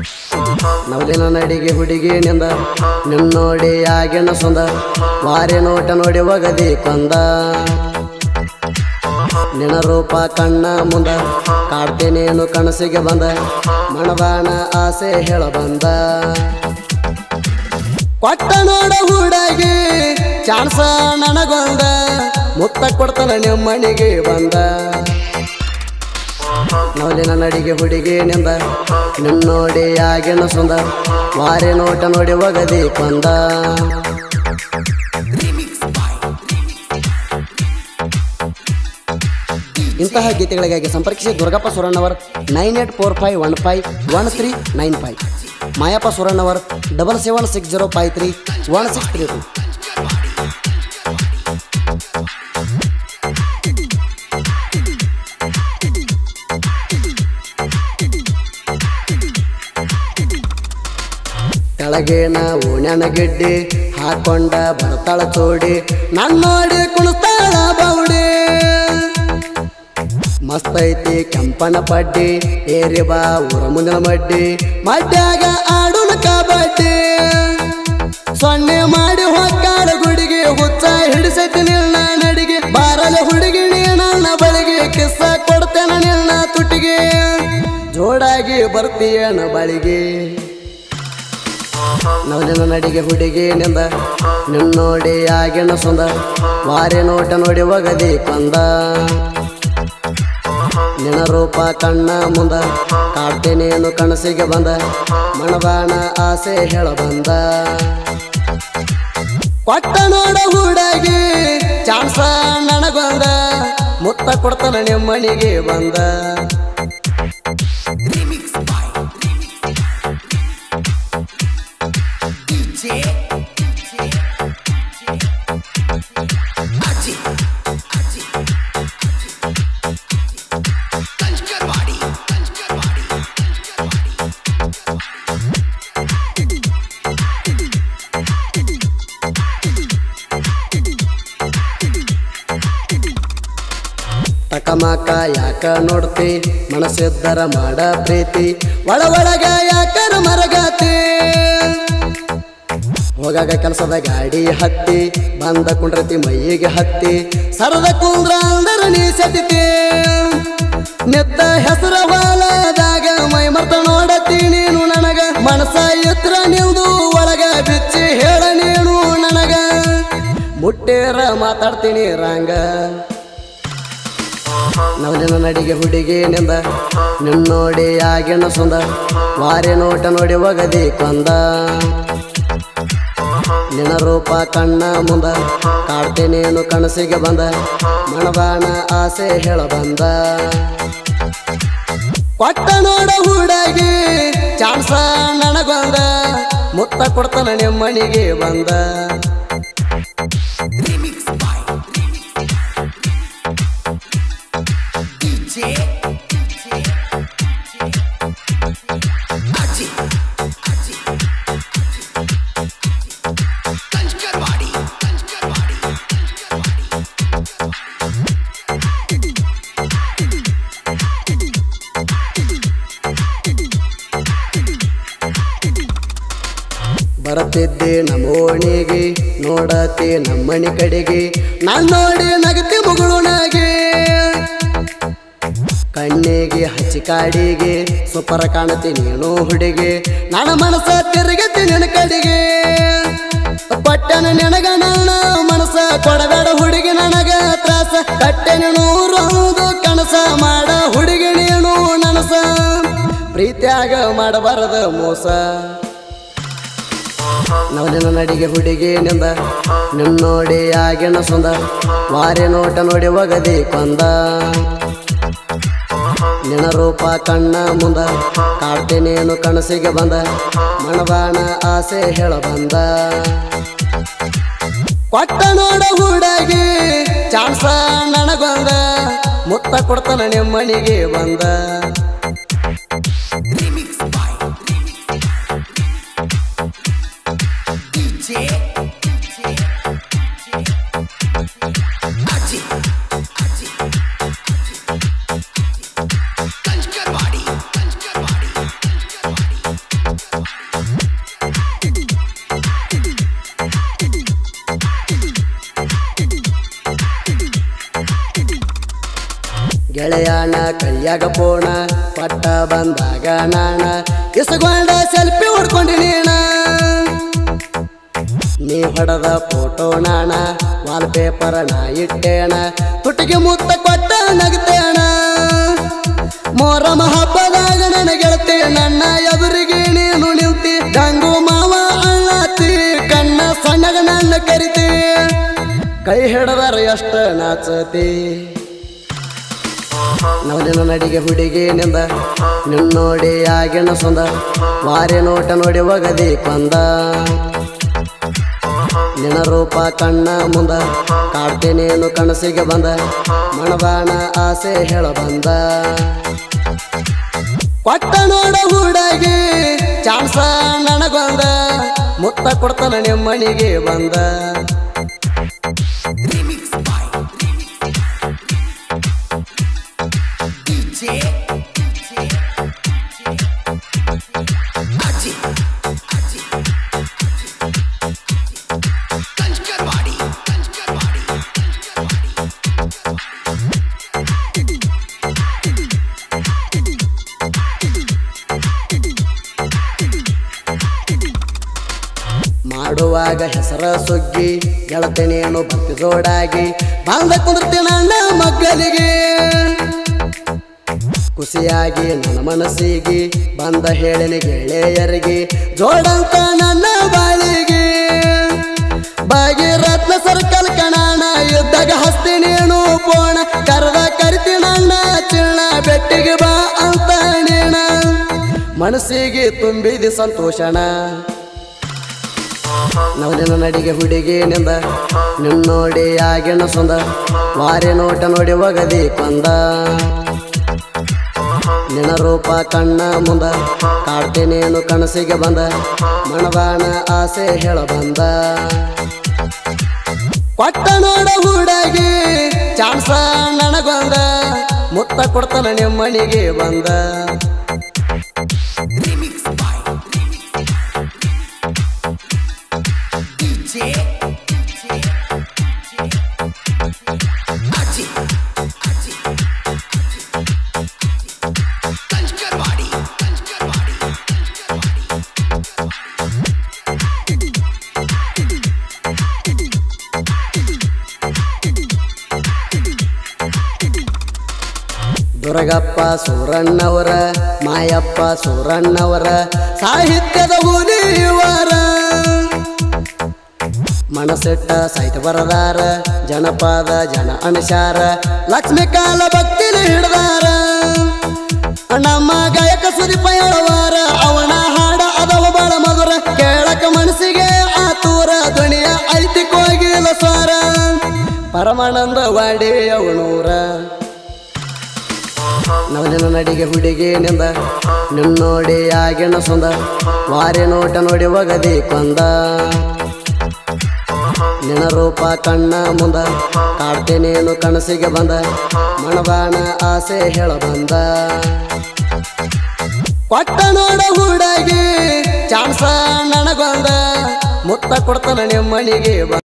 ನವಲಿನ ನಡಿಗೆ ಹುಡುಗಿ ನಿಂದ ನಿನ್ನೋಡಿ ಆಗಿನ ಸುಂದ ವಾರಿ ನೋಟ ನೋಡಿ ಒಗದಿ ಕೊಂದ ನಿನ ರೂಪ ಕಣ್ಣ ಮುಂದ ಕಾಡ್ತೇನೇನು ಕನಸಿಗೆ ಬಂದ ಮಣದಾನ ಆಸೆ ಹೇಳ ಬಂದ ಕೊಟ್ಟ ನೋಡ ಹುಡುಗಿ ಚಾನ್ಸ ನನಗೊಂದ ಮುತ್ತ ಕೊಡ್ತಾನ ನಿಮ್ಮನಿಗೆ ಬಂದ ನವಲಿನ ನಡಿಗೆ ಹುಡುಗಿ ನಿಂದ ನಿನ್ನೋಡಿ ಆಗಿನ ಸುಂದ ವಾರಿ ನೋಟ ನೋಡಿ ಒಗದಿ ಕೊಂದ ಇಂತಹ ಗೀತೆಗಳಿಗಾಗಿ ಸಂಪರ್ಕಿಸಿ Durgappa Surannavar nine eight four five one five one three nine five Mayappa Surannavar double seven six zero five three one six three two ಕೆಳಗೇನ ಓಣ್ಯಾನ ಗಿಡ್ಡಿ ಹಾಕೊಂಡ ಬರ್ತಾಳ ಚೋಡಿ ನನ್ ನೋಡಿ ಕುಣಿಸ್ತಾಳ ಬೌಡಿ ಮಸ್ತ್ ಐತಿ ಕೆಂಪನ ಪಡ್ಡಿ ಏರಿ ಬಾ ಊರ ಮುಂದಿನ ಮಡ್ಡಿ ಮಡ್ಯಾಗ ಆಡುನ ಕಬಡ್ಡಿ ಸೊನ್ನೆ ಮಾಡಿ ಹೊಕ್ಕಾಳ ಗುಡಿಗೆ ಹುಚ್ಚ ಹಿಡಿಸೈತಿ ನಿಲ್ನ ನಡಿಗೆ ಬಾರಲೆ ಹುಡುಗಿ ನೀ ನನ್ನ ಬಳಿಗೆ ಕಿಸ್ಸ ಕೊಡ್ತೇನ ನಿಲ್ನ ತುಟಿಗೆ ಜೋಡಾಗಿ ಬರ್ತೀಯನ ಬಳಿಗೆ ನವಲಿನ ನಡಿಗೆ ಹುಡುಗಿ ನಿಂದ ನಿನ್ನೋಡಿ ಆಗಿನ ಸುಂದ ವಾರಿ ನೋಟ ನೋಡಿ ಒಗದಿ ಕೊಂದ ನಿನ ರೂಪ ಕಣ್ಣ ಮುಂದ ಕಾಡ್ತೇನೇನು ಕನಸಿಗೆ ಬಂದ ಮಣದಾನ ಆಸೆ ಹೇಳ ಬಂದ ಕೊಟ್ಟ ನೋಡ ಹುಡುಗಿ ಚಾನ್ಸ ನನಗೊಂದ ಮುತ್ತ ಕೊಡ್ತಾನ ನಿಮ್ಮನಿಗೆ ಬಂದ ತಕಮಕ ಯಾಕ ನೋಡ್ತಿ ಮನಸ್ಸಿದ್ದರ ಮಾಡ ಪ್ರೀತಿ ಒಳ ಒಳಗ ಯಾಕರ ಮರಗಾತಿ ಹೋಗಾಗ ಕೆಲಸದ ಗಾಡಿ ಹತ್ತಿ ಬಂದ ಕುಂಡ್ರತಿ ಮೈಯಿಗೆ ಹತ್ತಿ ಸರದ ಕುಂದ್ರ ಅಂದರ ನೀ ಸತಿತಿ ನೆತ್ತ ಹೆಸರ ಹೊಲದಾಗ ಮೈ ಮರ್ತ ನೋಡತಿ ನೀನು ನನಗ ಮನಸ ಎತ್ರ ನಿಲ್ದು ಒಳಗ ಬಿಚ್ಚಿ ಹೇಳ ನೀನು ನನಗ ಮುಟ್ಟೇರ ಮಾತಾಡ್ತೀನಿ ರಂಗ ನವಲಿನ ನಡಿಗೆ ಹುಡುಗಿ ನಿಂದ ನಿನ್ನೋಡಿ ಆಗಿನ ಸುಂದ ವಾರಿ ನೋಟ ನೋಡಿ ಒಗದಿ ಕೊಂದ ನಿನ ರೂಪ ಕಣ್ಣ ಮುಂದ ಕಾಡ್ತೇನೇನು ಕನಸಿಗೆ ಬಂದ ಮಣದಾನ ಆಸೆ ಹೇಳ ಬಂದ ಕೊಟ್ಟ ನೋಡ ಹುಡುಗಿ ಚಾನ್ಸ ನನಗೊಂದ ಮುತ್ತ ಕೊಡ್ತಾನ ನಿಮ್ಮನಿಗೆ ಬಂದ ಬರತಿದ್ದೆ ನಮ್ಮೋಣಿಗೆ ನೋಡತಿ ನಮ್ಮಣಿ ಕಡೆಗೆ ನಾನ್ ನೋಡಿ ನಗತಿ ಮುಗುಳುನಾಗೆ ಕಣ್ಣಿಗೆ ಹಚ್ಚಿ ಕಾಡಿಗೆ ಸುಪರ ಕಾಣತಿ ನೀನು ಹುಡುಗಿ ನನ್ನ ಮನಸ್ಸ ತಿರುಗತಿ ನಿನ್ನ ಕಡೆಗೆ ಕೊಟ್ಟನ ನಿನಗ ನನ್ನ ಮನಸ್ಸ ಕೊಡಬೇಡ ಹುಡುಗಿ ನನಗ ತ್ರಾಸ ಕಟ್ಟೆನ ನೂರೊಂದು ಕನಸ ಮಾಡ ಹುಡುಗಿ ನೀನು ನನಸ ಪ್ರೀತಿಯಾಗ ಮಾಡಬಾರದ ಮೋಸ ನವಲಿನ ನಡಿಗೆ ಹುಡುಗಿ ನಿಂದ ನಿನ್ನೋಡಿ ಆಗಿನ ಸುಂದ ವಾರಿ ನೋಟ ನೋಡಿ ಒಗದಿ ಕೊಂದ ನಿನ ರೂಪ ಕಣ್ಣ ಮುಂದ ಕಾಡ್ತೇನೇನು ಕನಸಿಗೆ ಬಂದ ಮಣದಾನ ಆಸೆ ಹೇಳ ಬಂದ ಕೊಟ್ಟ ನೋಡ ಹುಡುಗಿ ಚಾನ್ಸ ನನಗೊಂದ ಮುತ್ತ ಕೊಡ್ತಾನ ನಿಮ್ಮನಿಗೆ ಬಂದ ಗೆಳೆಯಾಣ ಕೈಯಾಗ ಪೋಣ ಪಟ್ಟ ಬಂದಾಗ ನಾಣ ಇಸಗೊಂಡ ಸೆಲ್ಫಿ ಹೊಡ್ಕೊಂಡಿ ನೀಣ ನೀ ಹೊಡೆದ ಫೋಟೋ ನಾಣ ವಾಲ್ ಪೇಪರ್ ನಾ ಇಟ್ಟೇಣ ತುಟಿಗೆ ಮುತ್ತ ಕೊಟ್ಟ ನಗ್ತೇಣ ಮೋರಮ ಹಬ್ಬದಾಗ ನನ್ನ ಗೆಳತಿ ನನ್ನ ಎದುರಿಗೆ ನೀನು ನಿಂತಿ ಗಂಗು ಮಾವ ಅಳ್ಳತಿ ಕಣ್ಣ ಸಣ್ಣಗ ನನ್ನ ಕರಿತಿ ಕೈ ಹಿಡದಾರ ಎಷ್ಟ ನಾಚತಿ ನವಲಿನ ನಡಿಗೆ ಹುಡುಗಿ ನಿಂದ ನಿನ್ನೋಡಿ ಆಗಿನ ಸೊಂದ ವಾರಿ ನೋಟ ನೋಡಿ ಒಗದಿ ಕೊಂದ ನಿನ ರೂಪ ಕಣ್ಣ ಮುಂದ ಕಾಡ್ತೇನೇನು ಕನಸಿಗೆ ಬಂದ ಮಣಬಾಣ ಆಸೆ ಹೇಳ ಬಂದ ಕೊಟ್ಟ ನೋಡ ಹುಡುಗಿ ಚಾನ್ಸ ನನಗೊಂದ ಮುತ್ತ ಕೊಡ್ತಾನ ನಿಮ್ಮನಿಗೆ ಬಂದ Remix by DJ Ajit Ajit Kanchkarwadi Kanchkarwadi Kanchkarwadi ಮಾಡುವಾಗ ಹೆಸರ ಸುಗ್ಗಿ ಗೆಳತನೇನು ಭಕ್ತಿ ಜೋಡಾಗಿ ಬಾಂಧ ಕುಂದಿರ್ತೀನಿ ಅಣ್ಣ ಮಕ್ಕಳಿಗೆ ಖುಷಿಯಾಗಿ ನನ್ನ ಮನಸ್ಸಿಗೆ ಬಂದ ಹೇಳಿನ ಗೆಳೆಯರಿಗೆ ಜೋಡಂತ ನನ್ನ ಬಾಳಿಗೆ ಭಾಗ್ಯರತ್ನ ಸರ್ಕಲ್ ಕಣಾಣ ಇದ್ದಾಗ ಹಸ್ತಿ ನೀನು ಪೋಣ ಕರೆದ ಕರಿತೀನಣ್ಣ ಚಿಣ್ಣ ಬೆಟ್ಟಿಗೆ ಬಾ ಅಂತ ನೀಣ ಮನಸ್ಸಿಗೆ ತುಂಬಿದಿ ಸಂತೋಷಣ ನವಲಿನ ನಡಿಗೆ ಹುಡುಗಿ ನಿಂದ ನಿನ್ನೋಡಿ ಆಗಿನ ಸೊಂದ ವಾರಿ ನೋಟ ನೋಡಿ ಒಗದಿ ಕೊಂದ ನಿನ ರೂಪ ಕಣ್ಣ ಮುಂದ ಕಾಡ್ತೇನೇನು ಕನಸಿಗೆ ಬಂದ ಮಣಬಾಣ ಆಸೆ ಹೇಳ ಬಂದ ಕೊಟ್ಟ ನೋಡ ಹುಡುಗಿ ಚಾನ್ಸ ನನಗೊಂದ ಮುತ್ತ ಕೊಡ್ತಾನ ನಿಮ್ಮನಿಗೆ ಬಂದ Remix by DJ Ajit Ajit Kanchkarwadi Kanchkarwadi Kanchkarwadi Durgappa ಸೂರಣ್ಣವರ ಮಾಯಪ್ಪ ಸೂರಣ್ಣವರ ಸಾಹಿತ್ಯದ ಹುಲಿವರ ಮನಸ್ಸಿಟ್ಟ ಸಾಹಿತ್ಯ ಬರದಾರ ಜನಪದ ಜನ ಅನುಸಾರ ಲಕ್ಷ್ಮೀ ಕಾಲ ಭಕ್ತಿಲಿ ಹಿಡ್ದಾರ ನಮ್ಮ ಗಾಯಕ ಸುದೀಪ ಹೇಳುವಾರ ಅವನ ಹಾಡ ಅದವ ಬಾಳ ಮಧುರ ಕೇಳಕ ಮನಸ್ಸಿಗೆ ಆತೂರ ಧ್ವನಿಯ ಐತಿ ಕೋಗಿಲ ಸ್ವರ ಪರಮಾನಂದ ವಾಡಿ ಅವನೂರ ನವಲಿನ ನಡಿಗೆ ಹುಡುಗಿ ನಿಂದ ನಿನ್ನೋಡಿ ಆಗಿನ ಸೊಂದ ವಾರಿ ನೋಟ ನೋಡಿ ಒಗದಿ ಕೊಂದ ನಿನ ರೂಪ ಕಣ್ಣ ಮುಂದ ಕಾಡ್ತೇನೇನು ಕನಸಿಗೆ ಬಂದ ಮಣಬಾಣ ಆಸೆ ಹೇಳ ಬಂದ ಕೊಟ್ಟ ನೋಡ ಹುಡುಗಿ ಚಾನ್ಸ ನನಗೊಂದ ಮುತ್ತ ಕೊಡ್ತಾನ ನಿಮ್ಮನಿಗೆ ಬಂದ